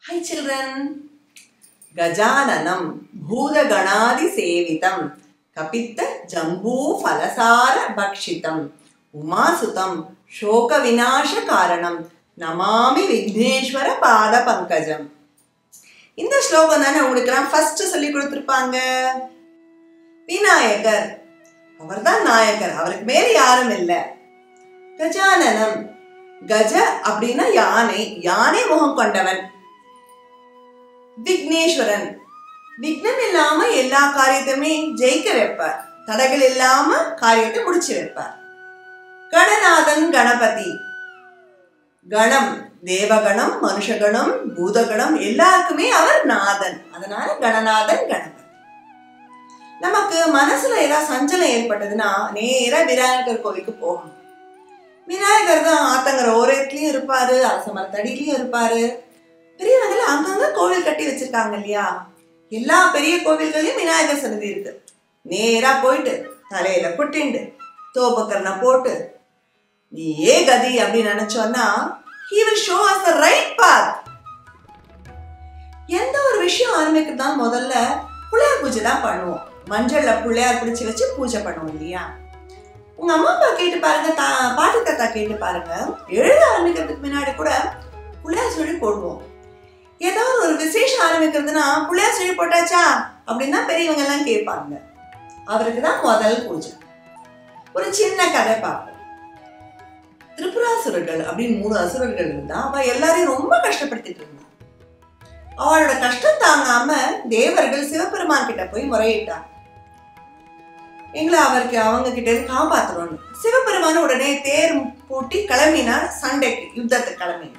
Hi children. Gajananam Bhutaganaadi Sevitam Kapita Jambu Falasara Bhakshitam Umasutam Shoka Vinasha Karanam Namami Vigneshwara Pada Pankajam இந்த ஸ்லோகம் தானே உங்களுக்கெல்லாம் first சொல்லி கொடுத்துருப்பாங்க விநாயகர் அவர்தான் நாயகர் அவருக்கு மேல யாரும் இல்லை கஜானனம் கஜ அப்படின்னா யானை யானை முகம் கொண்டவன் விக்னேஸ்வரன் விக்னம் இல்லாம எல்லா காரியத்தையுமே ஜெயிக்க வைப்பார் தடைகள் இல்லாம காரியத்தை முடிச்சு வைப்பார் கணநாதன் கணபதி கணம் தேவகணம் மனுஷகணம் பூதகணம் எல்லாருக்குமே அவர் நாதன் அதனால கணநாதன் கணபதி நமக்கு மனசுல ஏதாவது சஞ்சலம் ஏற்பட்டதுன்னா நேரா விநாயகர் கோவிலுக்கு போகணும் விநாயகர் தான் ஆத்தங்கர ஓரத்துலயும் இருப்பாரு அரச மரத்தடியிலயும் இருப்பாரு பெரியவங்கள அங்கங்க கோவில் கட்டி வச்சிருக்காங்க இல்லையா எல்லா பெரிய கோவில்களையும் விநாயகர் சன்னதி இருக்கு நேரா போயிட்டு தலையில குட்டிண்டு தோப்பக்கரணை போட்டு நீ ஏ கதி அப்படின்னு நினைச்சோன்னா he will show us the right path எந்த ஒரு விஷயம் ஆரம்பிக்கிறதாலும் முதல்ல பிள்ளையார் பூஜை தான் பண்ணுவோம் மஞ்சள்ல பிள்ளையார் பிடிச்சு வச்சு பூஜை பண்ணுவோம் இல்லையா உங்க அம்மா அப்பா கேட்டு பாருங்க தா பாட்டி தாத்தா கேட்டு பாருங்க எழுத ஆரம்பிக்கிறதுக்கு முன்னாடி கூட பிள்ளையார் சொல்லி போடுவோம் ஏதாவது ஒரு விசேஷம் ஆரம்பிக்கிறதுனா பிள்ளையார் சொல்லி போட்டாச்சா அப்படின்னு தான் பெரியவங்க எல்லாம் கேட்பாங்க அவருக்கு தான் முதல் பூஜை ஒரு சின்ன கதை பார்ப்போம் திரிபுராசுரர்கள் அப்படின்னு மூணு அசுரர்கள் இருந்தா அவ எல்லாரையும் ரொம்ப கஷ்டப்படுத்திட்டு இருந்தா அவளோட கஷ்டம் தாங்காம தேவர்கள் சிவபெருமான் கிட்ட போய் முறையிட்டாங்க எங்களை அவருக்கு அவங்க கிட்ட இருந்து காப்பாத்தணும்னு சிவபெருமான உடனே தேர் பூட்டி கிளம்பினார் சண்டைக்கு யுத்தத்துக்கு கிளம்பினார்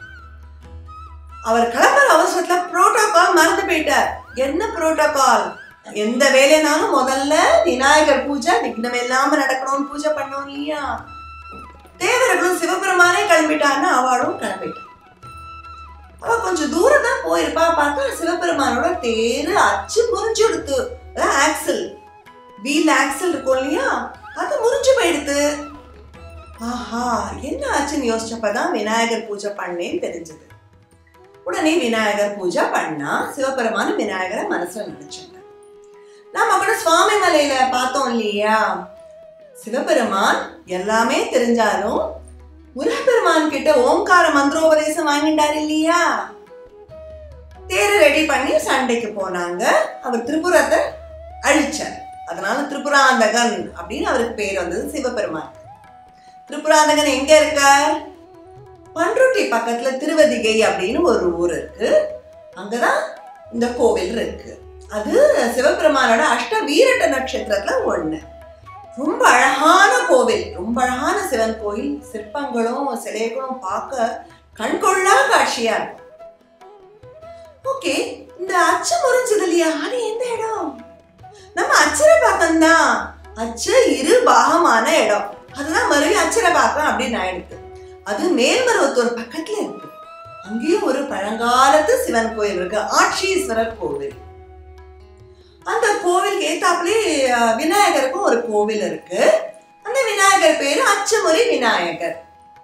அவர் கிளம்புற அவசரத்துல புரோட்டோகால் மறந்து போயிட்டார் என்ன புரோட்டோகால் எந்த வேலைனாலும் முதல்ல விநாயகர் பூஜை விக்னம் இல்லாம நடக்கணும்னு பூஜை பண்ணோம் இல்லையா தேவர்களும் சிவபெருமானே கிளம்பிட்டான்னா அவளும் கிளம்பிட்டான் அவ கொஞ்சம் தூரம் தான் போயிருப்பா பார்த்தா சிவபெருமானோட தேரு அச்சு முறிஞ்சு எடுத்து அதான் ஆக்சல் வீல் ஆக்சல் இருக்கும் இல்லையா அது முறிஞ்சு போயிடுத்து ஆஹா என்ன ஆச்சுன்னு யோசிச்சப்பதான் விநாயகர் பூஜை பண்ணேன்னு தெரிஞ்சது உடனே விநாயகர் பூஜை பண்ணா சிவபெருமான விநாயகரை மனசுல நினைச்சாங்க நாம கூட சுவாமி மலையில பார்த்தோம் இல்லையா சிவபெருமான் எல்லாமே தெரிஞ்சாலும் முருகப்பெருமான் கிட்ட ஓம்கார மந்திரோபதேசம் வாங்கிட்டார் இல்லையா தேரை ரெடி பண்ணி சண்டைக்கு போனாங்க அவர் திரிபுரத்தை அழிச்சார் அதனால திரிபுராந்தகன் அப்படின்னு அவருக்கு பேர் வந்தது சிவபெருமான் திரிபுராந்தகன் எங்க இருக்கார் பன்ருட்டி பக்கத்துல திருவதிகை அப்படின்னு ஒரு ஊர் இருக்கு அங்கதான் இந்த கோவில் இருக்கு அது சிவபெருமானோட அஷ்ட வீரட்ட நட்சத்திரத்துல ஒண்ணு ரொம்ப அழகான கோவில் ரொம்ப அழகான சிவன் கோயில் சிற்பங்களும் சிலைகளும் பார்க்க கண்கொள்ளா காட்சியா இருக்கும் ஓகே இந்த அச்சு முறிஞ்சது இல்லையா அது எந்த இடம் நம்ம அச்சரபாக்கம் தான் அச்சு இரு பாகமான இடம் அதுதான் மறுபடியும் அச்சரபாக்கம் அப்படின்னு ஆயிடுது அது மேல்மருவத்தூர் பக்கத்துல இருக்கு அங்கேயும் ஒரு பழங்காலத்து சிவன் கோயில் இருக்கு ஆட்சீஸ்வரர் கோவில் அந்த கோவிலுக்கு ஏத்தாப்புலே விநாயகருக்கும் ஒரு கோவில் இருக்கு அந்த விநாயகர் பேரு அச்சுமுறை விநாயகர்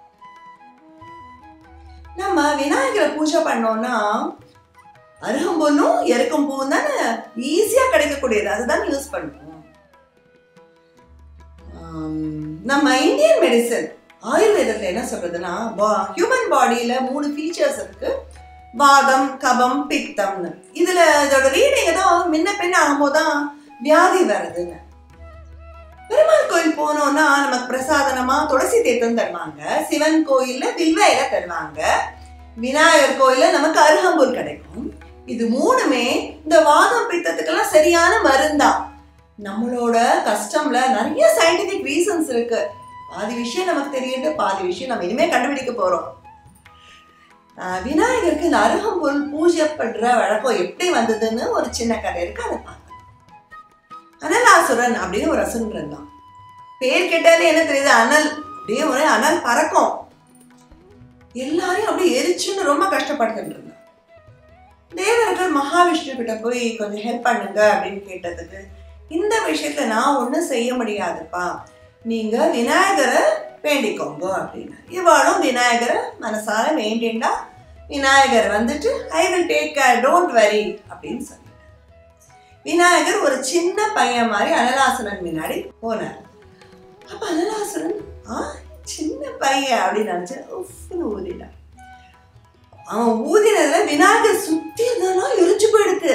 நம்ம விநாயகரை பூஜை பண்ணோம்னா அருகம்பொன்னும் எருக்கும் பூவும் தானே ஈஸியா கிடைக்கக்கூடியது அதுதான் யூஸ் பண்ணுவோம் நம்ம இந்தியன் மெடிசன் ஆயுர்வேதத்துல என்ன சொல்றதுன்னா ஹியூமன் பாடியில மூணு ஃபீச்சர்ஸ் இருக்கு வாதம் கபம் பித்தம்னு இதுல இதோட ரீடிங் ஏதோ முன்ன பின்ன ஆகும்போதுதான் வியாதி வருதுன்னு பெருமாள் கோயில் போனோம்னா நமக்கு பிரசாதனமா துளசி தேத்தம் தருவாங்க சிவன் கோயில்ல வில்வ இலை தருவாங்க விநாயகர் கோயில்ல நமக்கு அருகம்புல் கிடைக்கும் இது மூணுமே இந்த வாதம் பித்தத்துக்கெல்லாம் சரியான மருந்தா நம்மளோட கஷ்டம்ல நிறைய சயின்டிபிக் ரீசன்ஸ் இருக்கு பாதி விஷயம் நமக்கு தெரியுது பாதி விஷயம் நம்ம இனிமே கண்டுபிடிக்க போறோம் விநாயகருக்கு இந்த அருகம்புல் பூஜை பண்ற வழக்கம் எப்படி வந்ததுன்னு ஒரு சின்ன கதை இருக்கு அதை பார்க்கலாம் அனலாசுரன் அப்படின்னு ஒரு அசுரன் இருந்தான் பேர் கேட்டாலே என்ன தெரியுது அனல் அப்படியே ஒரு அனல் பறக்கும் எல்லாரையும் அப்படியே எரிச்சுன்னு ரொம்ப கஷ்டப்படுத்திட்டு இருந்தான் தேவர்கள் மகாவிஷ்ணு கிட்ட போய் கொஞ்சம் ஹெல்ப் பண்ணுங்க அப்படின்னு கேட்டதுக்கு இந்த விஷயத்துல நான் ஒன்றும் செய்ய முடியாதுப்பா நீங்க விநாயகரை வேண்டிக்கோங்க அப்படின்னு இவாளும் விநாயகரை மனசார வேண்டிண்டா விநாயகர் வந்துட்டு I will take care don't worry அப்படின்னு சொல்லிட்டார் விநாயகர் ஒரு சின்ன பையன் மாதிரி அனலாசனன் முன்னாடி போனார் அப்ப அனலாசனன் ஆ சின்ன பையன் அப்படின்னு நினைச்சு உஃப்னு ஊதிட்டான் அவன் ஊதினதுல விநாயகர் சுத்தி இருந்ததெல்லாம் எரிஞ்சு போயிடுது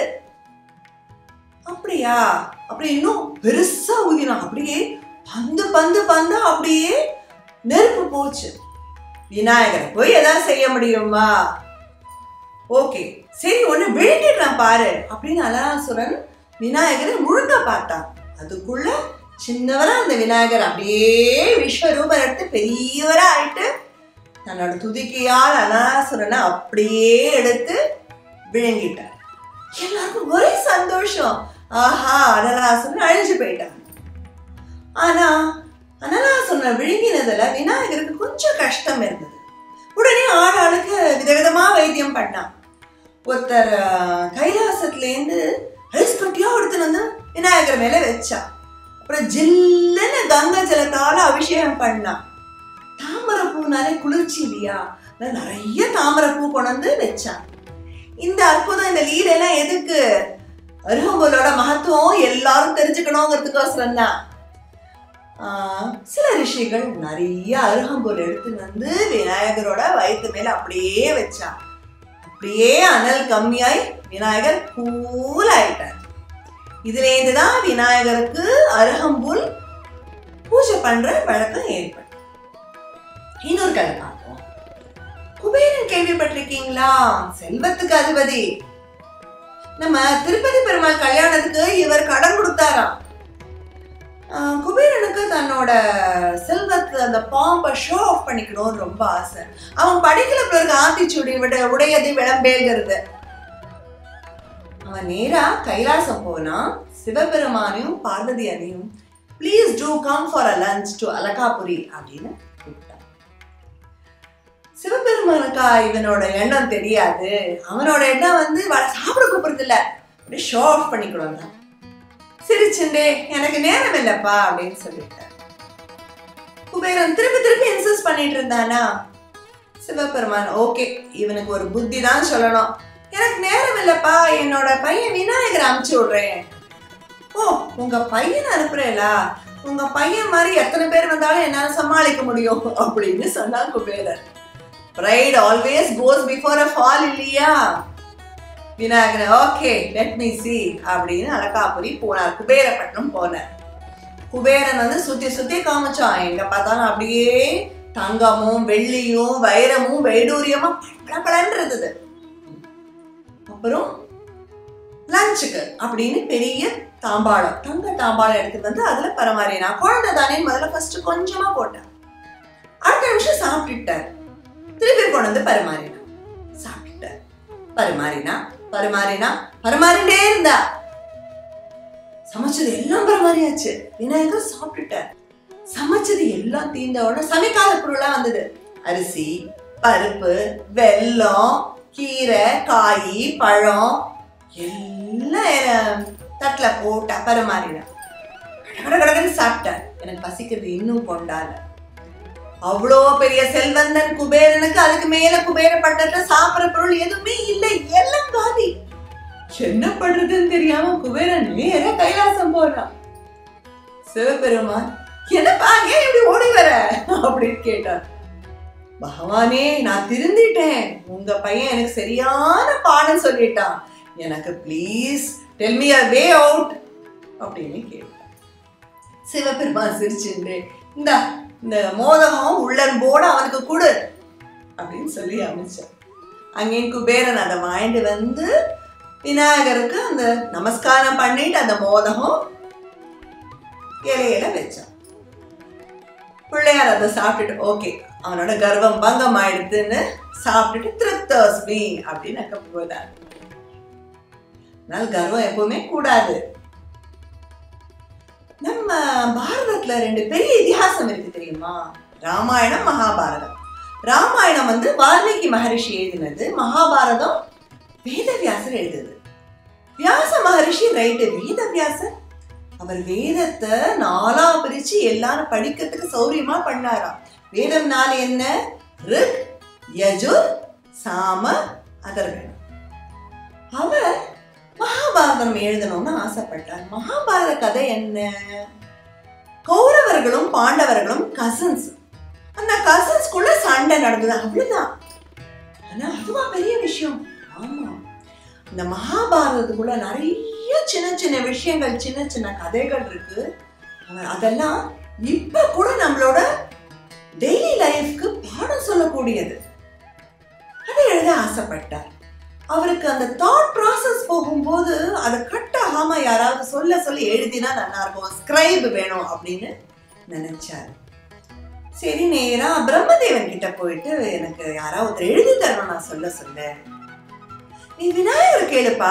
அப்படியா அப்படி இன்னும் பெருசா ஊதினான் அப்படியே பந்து பந்து பந்தா அப்படியே நெருப்பு போச்சு விநாயகரை போய் ஏதாவது செய்ய முடியுமா ஓகே சரி ஒண்ணு விழுங்கிடுறேன் பாரு அப்படின்னு அலாசுரன் விநாயகரை முழுங்க பார்த்தான் அதுக்குள்ள சின்னவரா அந்த விநாயகர் அப்படியே விஸ்வரூபம் எடுத்து பெரியவரா ஆயிட்டு தன்னோட துதிக்கையால் அனாசுரனை அப்படியே எடுத்து விழுங்கிட்டார் எல்லாருக்கும் ஒரே சந்தோஷம் ஆஹா அனலாசுரன் அழிஞ்சு போயிட்டான் ஆனா அனலாசுரனை விழுங்கினதுல விநாயகருக்கு கொஞ்சம் கஷ்டம் இருந்தது உடனே ஆள் ஆளுக்கு விதவிதமா வைத்தியம் பண்ணான் ஒருத்தர் அஹ், கைலாசத்துலேருந்து ஐஸ் கட்டியா எடுத்துன்னு வந்து விநாயகர் மேல வச்சா அப்புறம் ஜில்லுன்னு கங்கை ஜலத்தால அபிஷேகம் பண்ணான் தாமரை பூனாலே குளிர்ச்சி இல்லையா அதனால நிறைய தாமரை பூ கொண்டு வந்து வச்சான் இந்த அற்புதம் இந்த லீலைலாம் எதுக்கு அருகம்புலோட மகத்துவம் எல்லாரும் தெரிஞ்சுக்கணுங்கிறதுக்கோசரம் தான் ஆஹ், சில ரிஷிகள் நிறைய அருகம்புல் எடுத்து வந்து விநாயகரோட வயிற்று மேல அப்படியே வச்சான் அப்படியே அனல் கம்மியாய் விநாயகர் கூல் ஆயிட்டார் இதுலேருந்து தான் விநாயகருக்கு அருகம்புல் பூஜை பண்ற வழக்கம் ஏற்படும் இன்னொரு கதை பார்ப்போம் குபேரன் கேள்விப்பட்டிருக்கீங்களா செல்வத்துக்கு அதிபதி நம்ம திருப்பதி பெருமாள் கல்யாணத்துக்கு இவர் கடன் கொடுத்தாராம் ஆஹ் குபேரனுக்கு தன்னோட செல்வத்து அந்த பாம்பை ஷோ ஆஃப் பண்ணிக்கணும்னு ரொம்ப ஆசை அவன் படிக்கல பிறகு ஆத்திச்சூடி விட உடையது விளம்பேங்கிறது அவன் நேரா கைலாசம் போனா சிவபெருமானையும் பார்வதி அதையும் please to come for a lunch to Alakapuri அப்படின்னு கூப்பிட்டான் சிவபெருமானுக்கா இவனோட எண்ணம் தெரியாது அவனோட எண்ணம் வந்து வ- சாப்பிட கூப்பிடுறது இல்ல அப்படியே ஷோ ஆஃப் பண்ணிக்கணும் தான் சிரிச்சுண்டே எனக்கு நேரம் இல்லப்பா அப்படின்னு சொல்லிட்டார் குபேரன் திருப்பி திருப்பி இன்சிஸ்ட் பண்ணிட்டு இருந்தானா சிவபெருமான் ஓகே இவனுக்கு ஒரு புத்தி தான் சொல்லணும் எனக்கு நேரம் இல்லப்பா என்னோட பையன் விநாயகர் அனுப்பிச்சு விடுறேன் ஓ உங்க பையன் அனுப்புறேலா உங்க பையன் மாதிரி எத்தனை பேர் வந்தாலும் என்னால சமாளிக்க முடியும் அப்படின்னு சொன்னா Kuberan pride always goes before a fall இல்லையா Vinayagar okay let me see அப்படின்னு அலகாபுரி போனார் குபேரப்பட்டினம் போனார் குபேரன் வந்து சுத்தி சுத்தி காமிச்சான் எங்க பார்த்தாலும் அப்படியே தங்கமும் வெள்ளியும் வைரமும் வைடூரியமா பளபளன்னு இருந்தது அப்புறம் லஞ்சுக்கு அப்படின்னு பெரிய தாம்பாளம் தங்க தாம்பாளம் எடுத்துட்டு வந்து அதுல பரமாறினா குழந்தை தானே முதல்ல ஃபர்ஸ்ட் கொஞ்சமா போட்டேன் அடுத்த நிமிஷம் சாப்பிட்டுட்டார் திருப்பி கொண்டு வந்து பரிமாறினா சாப்பிட்டுட்டார் பரிமாறினா பரிமாறினா பரிமாறிட்டே இருந்தா சமைச்சது எல்லாம் பரிமாறியாச்சு விநாயகர் சாப்பிட்டுட்டார் சமைச்சது எல்லாம் தீர்ந்த உடனே சமைக்காத பொருளா வந்தது அரிசி பருப்பு வெல்லம் கீரை காய் பழம் எல்லாம் தட்டுல போட்டா பரிமாறினா கட கடகடன்னு சாப்பிட்டேன் எனக்கு பசிக்கிறது இன்னும் கொண்டால அவ்வளோ பெரிய செல்வந்தன் குபேரனுக்கு அதுக்கு மேல குபேர பட்டத்துல சாப்பிடுற பொருள் எதுவுமே இல்லை எல்லாம் காலி என்ன பண்றதுன்னு தெரியாம குபேரன் நேர கைலாசம் போறான் சிவபெருமான் என்னப்பா ஏன் இப்படி ஓடி வர அப்படின்னு கேட்டார் பகவானே நான் திருந்திட்டேன் உங்க பையன் எனக்கு சரியான பாடம் சொல்லிட்டான் எனக்கு please tell me way out அப்படின்னு கேட்டார் சிவபெருமான் சிரிச்சுண்டு இந்த இந்த மோதகம் உள்ளன்போட அவனுக்கு கொடு அப்படின்னு சொல்லி அமைச்சார் அங்கேயும் குபேரன் அதை வாங்கிட்டு வந்து விநாயகருக்கு அந்த நமஸ்காரம் பண்ணிட்டு அந்த மோதகம் இலையில வச்சான் பிள்ளையார் அதை சாப்பிட்டுட்டு ஓகே அவனோட கர்வம் பங்கம் ஆயிடுதுன்னு சாப்பிட்டுட்டு திருப்தோஸ்மி அப்படின்னு அக்க போதார் அதனால கர்வம் எப்பவுமே கூடாது நம்ம பாரதத்துல ரெண்டு பெரிய இதிகாசம் இருக்கு தெரியுமா ராமாயணம் மகாபாரதம் ராமாயணம் வந்து வால்மீகி மகரிஷி எழுதினது மகாபாரதம் வேதவியாசர் எழுதுது வியாச மகரிஷி ரைட்டு வேதவியாசர் அவர் வேதத்தை நாலா பிரிச்சு எல்லாரும் படிக்கிறதுக்கு சௌரியமா பண்ணாராம் வேதம்னால என்ன ரிக் யஜுர் சாம அதர்வன் அவர் மகாபாரதம் எழுதணும்னு ஆசைப்பட்டார் மகாபாரத கதை என்ன கௌரவர்களும் பாண்டவர்களும் கசின்ஸ் அந்த கசின்ஸ்குள்ள சண்டை நடந்தது அவ்வளவுதான் ஆனா அதுவா பெரிய விஷயம் ஆமா இந்த மகாபாரதத்துக்குள்ள நிறைய சின்ன சின்ன விஷயங்கள் சின்ன சின்ன கதைகள் இருக்கு அவ- அதெல்லாம் இப்ப கூட நம்மளோட டெய்லி லைஃப்க்கு பாடம் சொல்லக்கூடியது அதை எழுத ஆசைப்பட்டார் அவருக்கு அந்த தாட் ப்ராசஸ் போகும்போது அதை கட் ஆகாம யாராவது சொல்ல சொல்லி எழுதினா நல்லா இருக்கும் ஸ்கிரைப் வேணும் அப்படின்னு நினைச்சாரு சரி நேரா பிரம்மதேவன் கிட்ட போயிட்டு எனக்கு யாராவது ஒருத்தர் எழுதி தரணும் நான் சொல்ல சொல்ல நீ விநாயகர் கேளுப்பா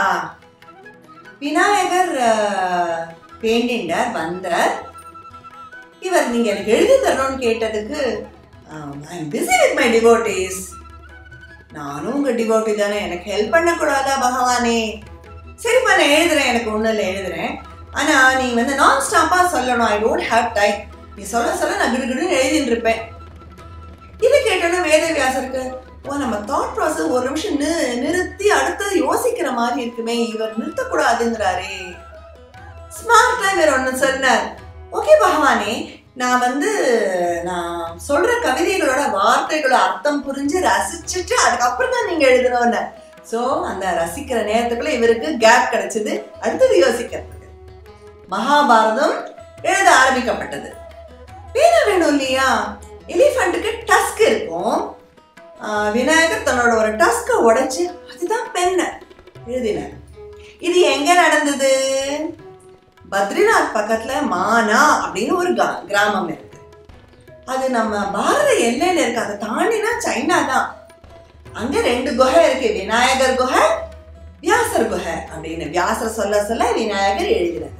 விநாயகர் ஆஹ், வேண்டிண்டார் வந்தார் இவர் நீங்க எனக்கு எழுதி தரணும்னு கேட்டதுக்கு I am busy with my devotees நானும் உங்க டிவோட்டி தானே எனக்கு ஹெல்ப் பண்ணக்கூடாதா பகவானே சரிப்பா நான் எழுதுறேன் எனக்கு ஒன்றும் இல்லை எழுதுறேன் ஆனா நீ வந்து நான் ஸ்டாப்பா சொல்லணும் ஐ டோன்ட் ஹேவ் டைம் நீ சொல்ல சொல்ல நான் கிடுகிடுன்னு எழுதிட்டு இருப்பேன் இது கேட்டோன்னா வேதவியாசருக்கு ஓ நம்ம தாட் ப்ராசஸ் ஒரு நிமிஷம் நி- நிறுத்தி அடுத்தது யோசிக்கிற மாதிரி இருக்குமே இவர் நிறுத்தக்கூடாதுங்கிறாரே ஸ்மார்ட்டா இவர் ஒன்று சொன்னார் ஓகே பகவானே நான் வந்து நான் சொல்ற கவிதைகளோட வார்த்தைகளோட அர்த்தம் புரிஞ்சு ரசிச்சுட்டு அதுக்கப்புறம் தான் நீங்க எழுதணும்னு ஸோ அந்த ரசிக்கிற நேரத்துக்குள்ள இவருக்கு கேப் கிடைச்சது அடுத்தது யோசிக்கிறதுக்கு மகாபாரதம் எழுத ஆரம்பிக்கப்பட்டது பேனா வேணும் இல்லையா எலிஃபண்ட்டுக்கு டஸ்க் இருக்கும் ஆஹ் விநாயகர் தன்னோட ஒரு டஸ்கை உடைச்சு அதுதான் பெண்ணை எழுதினார் இது எங்க நடந்தது பத்ரிநாத் பக்கத்துல மானா அப்படின்னு ஒரு கா- கிராமம் இருக்கு அது நம்ம பாரத எல்லையில இருக்கு அதை தாண்டினா சைனா தான் அங்க ரெண்டு குகை இருக்கு விநாயகர் குகை வியாசர் குகை அப்படின்னு வியாசர் சொல்ல சொல்ல விநாயகர் எழுதினது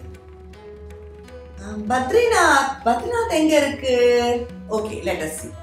ஆஹ் பத்ரிநாத் பத்ரிநாத் எங்க இருக்கு ஓகே லெட்டஸ் சி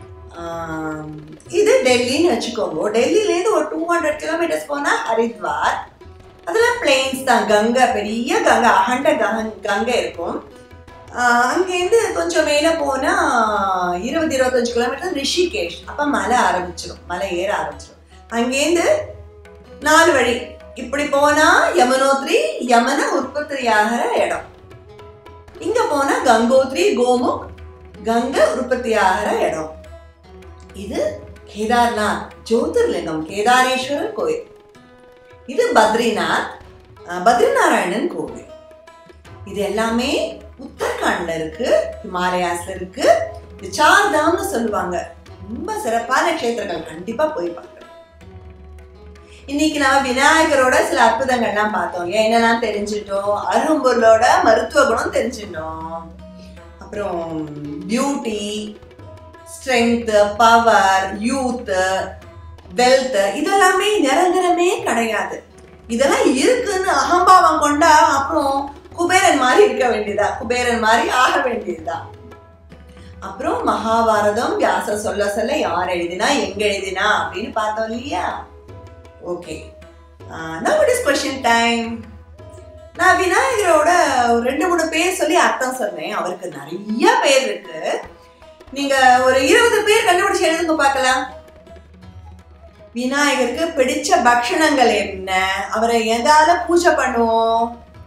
இது டெல்லின்னு வச்சுக்கோங்க டெல்லியிலேருந்து ஒரு டூ ஹண்ட்ரட் கிலோமீட்டர்ஸ் போனா ஹரித்வார் அதெல்லாம் பிளெயின்ஸ் தான் கங்கை பெரிய கங்கை அகண்ட கங்க- கங்கை இருக்கும் ஆஹ் அங்கேருந்து கொஞ்சம் மேலே போனால் இருபது இருபத்தஞ்சு கிலோமீட்டர் ரிஷிகேஷ் அப்போ மலை ஆரம்பிச்சிடும் மலை ஏற ஆரம்பிச்சிடும் அங்கேருந்து நாலு வழி இப்படி போனா யமுனோத்ரி யமன உற்பத்தியாகிற இடம் இங்க போனா கங்கோத்ரி கோமுக் கங்கை உற்பத்தியாகிற இடம் இது கேதார்நாத் ஜோதிர்லிங்கம் கேதாரேஸ்வரர் கோயில் இது பத்ரிநாத் அஹ், பத்ரிநாராயணன் கோவில் இது எல்லாமே உத்தரகாண்ட்ல இருக்கு ஹிமாலயாஸ்ல இருக்கு இது சார்தாம்னு சொல்லுவாங்க ரொம்ப சிறப்பான க்ஷேத்திரங்கள் கண்டிப்பா போய் பார்க்கணும் இன்னைக்கு நம்ம விநாயகரோட சில அற்புதங்கள்லாம் பார்த்தோம் இல்லையா என்னெல்லாம் தெரிஞ்சுட்டோம் அரும்பொருளோட மருத்துவ குணம் தெரிஞ்சுட்டோம் அப்புறம் beauty strength power youth wealth இதெல்லாமே நிரந்தரமே கிடையாது இதெல்லாம் இருக்குன்னு அகம்பாவம் கொண்டா அப்புறம் குபேரன் மாதிரி இருக்க வேண்டியதா குபேரன் மாதிரி ஆக வேண்டியதுதா அப்புறம் மகாபாரதம் வியாசர் சொல்ல சொல்ல யார் எழுதினா எங்க எழுதினா அப்படின்னு பார்த்தோம் இல்லையா okay now it is question time நான் விநாயகரோட ஒரு ரெண்டு மூணு பேர் சொல்லி அர்த்தம் சொன்னேன் அவருக்கு நிறைய பேர் இருக்கு நீங்க ஒரு இருபது பேர் கண்டுபிடிச்சு எழுதுங்க பார்க்கலாம் விநாயகருக்கு பிடிச்ச பக்ஷணங்கள் என்ன அவரை எதால பூஜை பண்ணுவோம்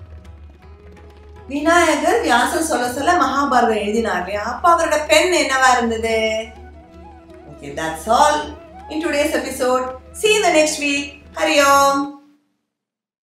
விநாயகர் வியாசர் சொல்ல சொல்ல மகாபாரதம் எழுதினார் இல்லையா அப்ப அவரோட பெண் என்னவா இருந்தது okay that's all in today's episode see you in the next week Hari Om